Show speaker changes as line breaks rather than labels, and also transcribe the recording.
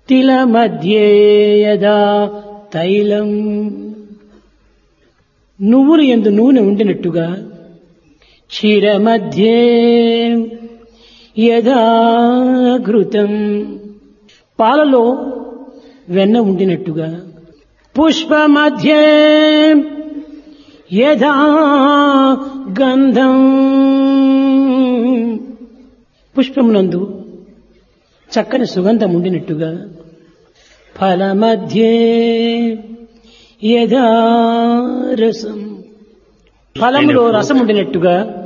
తిల మధ్యే యదా తైలం నువ్వులు ఎందు నూనె ఉండినట్టుగా క్షీర మధ్యే యథా ఘృతం పాలలో వెన్న ఉండినట్టుగా పుష్ప మధ్యే యథా గంధం పుష్పమునందు చక్కని సుగంధం ఉండినట్టుగా ఫల మధ్యే యథా రసం ఫలములో రసం ఉండినట్టుగా